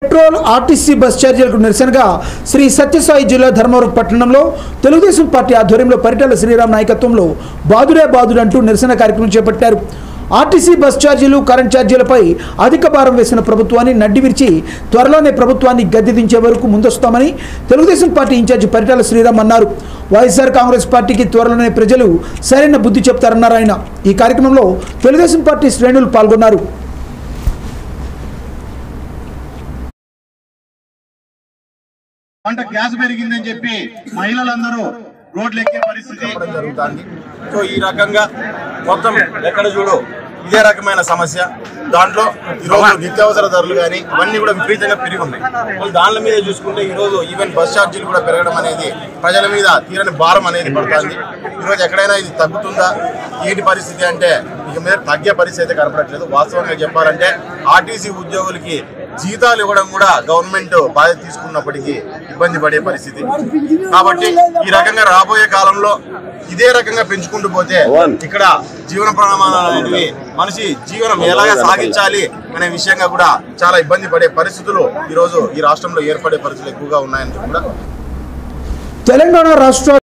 petrol RTC bus ఛార్జీలకు నిరసనగా శ్రీ సత్యసాయి జిల్లా ధర్మవరం పట్టణంలో తెలుగుదేశం పార్టీ ఆధ్వర్యంలో పరిటాల శ్రీరామ్ నాయకత్వంలో బాదుడే బాదుడు అంటూ నిరసన కార్యక్రమం చేపట్టారు ఆర్టీసీ బస్ ఛార్జీలు కరెంట్ ఛార్జీలపై అధిక భారం వేసిన ప్రభుత్వాన్ని నడ్డి విరిచి త్వరలోనే ప్రభుత్వాన్ని గద్దె దించే వరకు ముందొస్తామని తెలుగుదేశం పార్టీ ఇన్ఛార్జి పరిటాల శ్రీరామ్ అన్నారు వైఎస్ఆర్ కాంగ్రెస్ పార్టీకి త్వరలోనే ప్రజలు సరైన బుద్ధి చెప్తారన్నారు ఆయన ఈ కార్యక్రమంలో తెలుగుదేశం పార్టీ శ్రేణులు పాల్గొన్నారు పంట గ్యాస్ పెరిగిందని చెప్పి మహిళలందరూ రోడ్లు ఎక్కే పరిస్థితి చెప్పడం జరుగుతుంది సో ఈ రకంగా మొత్తం ఎక్కడ చూడు ఇదే రకమైన సమస్య దాంట్లో ఈరోజు నిత్యావసర ధరలు కానీ ఇవన్నీ కూడా విపరీతంగా పెరిగి ఉన్నాయి మళ్ళీ దానిల మీద చూసుకుంటే ఈరోజు ఈవెన్ బస్ ఛార్జీలు కూడా పెరగడం అనేది ప్రజల మీద తీరని భారం అనేది పడుతుంది ఈరోజు ఎక్కడైనా ఇది తగ్గుతుందా ఏంటి పరిస్థితి అంటే ఇక మీద తగ్గే పరిస్థితి అయితే కనపడట్లేదు వాస్తవంగా చెప్పాలంటే ఆర్టీసీ ఉద్యోగులకి జీతాలు ఇవ్వడం కూడా గవర్నమెంట్ బాధ్యత తీసుకున్నప్పటికీ ఇబ్బంది పడే పరిస్థితి కాబట్టి ఈ రకంగా రాబోయే కాలంలో ఇదే రకంగా పెంచుకుంటూ పోతే ఇక్కడ జీవన ప్రమాణాలు అనేవి మనిషి జీవనం ఎలాగా సాగించాలి అనే విషయంగా కూడా చాలా ఇబ్బంది పడే పరిస్థితులు ఈ రోజు ఈ రాష్ట్రంలో ఏర్పడే పరిస్థితులు ఎక్కువగా ఉన్నాయని కూడా తెలంగాణ రాష్ట్ర